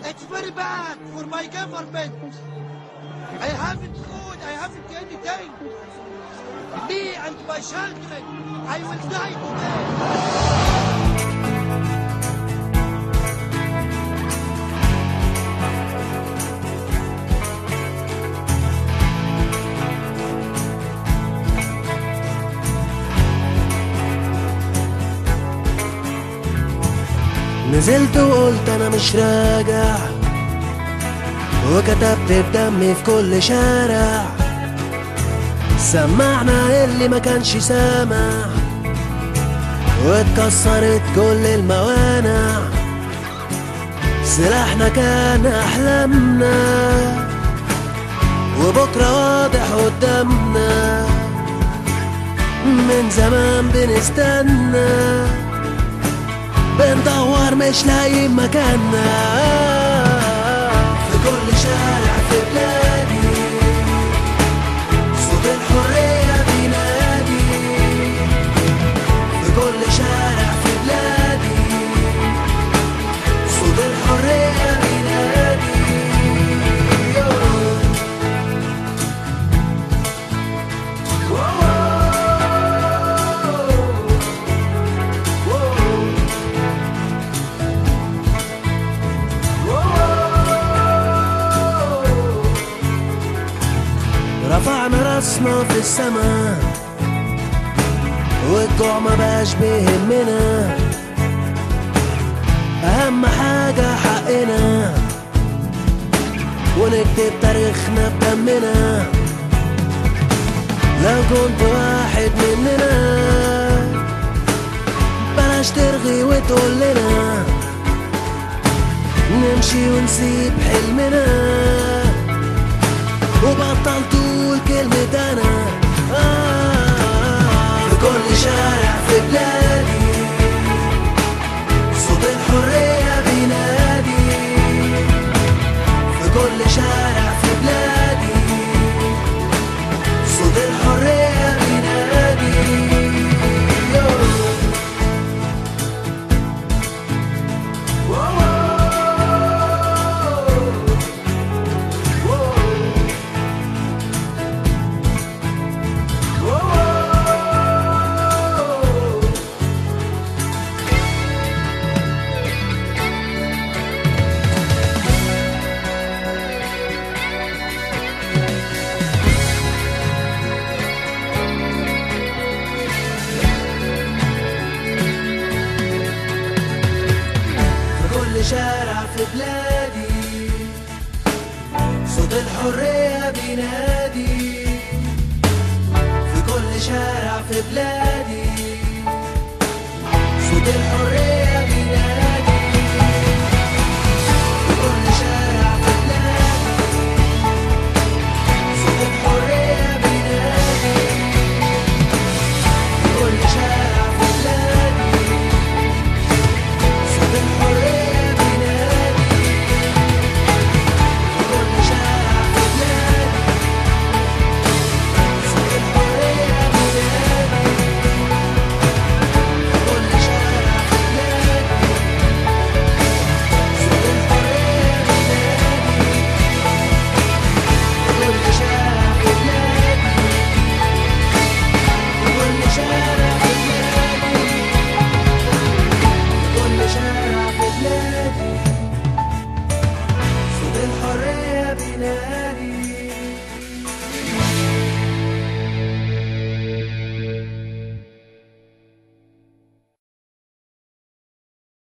It's very bad for my government. I haven't food, I haven't anything. Me and my children, I will die today. نزلت وقلت انا مش راجع وكتبت بدمي في كل شارع سمعنا اللي ما كانش سامع واتكسرت كل الموانع سلاحنا كان احلامنا وبكره واضح قدامنا من زمان بنستنى بندور مش لاقيين مكاننا في كل شارع في بلادي صوت الحرية بينادي في كل شارع في بلادي صوت الحرية بينادي رفعنا راسنا في السماء والجوع ما بقاش بيهمنا أهم حاجة حقنا ونكتب تاريخنا بدمنا لو كنت واحد مننا بلاش ترغي وتقول لنا نمشي ونسيب حلمنا وبطل تقول كلمة أنا آه في كل شارع في بلادي صوت الحرية بينادي في كل شارع في بلادي صوت الحرية بينادي في كل شارع في بلادي صوت الحرية بينادي في كل شارع في بلادي صوت الحرية بينادي في كل شارع في بلادي صوت الحرية بينادي في كل شارع في بلادي صوت الحرية بينادي في كل شارع في بلادي صوت الحرية بينادي في كل شارع في بلادي صوت الحرية بينادي في كل شارع في بلادي في كل شارع في بلادي كل شارع في بلادي صوت الحرية بينادي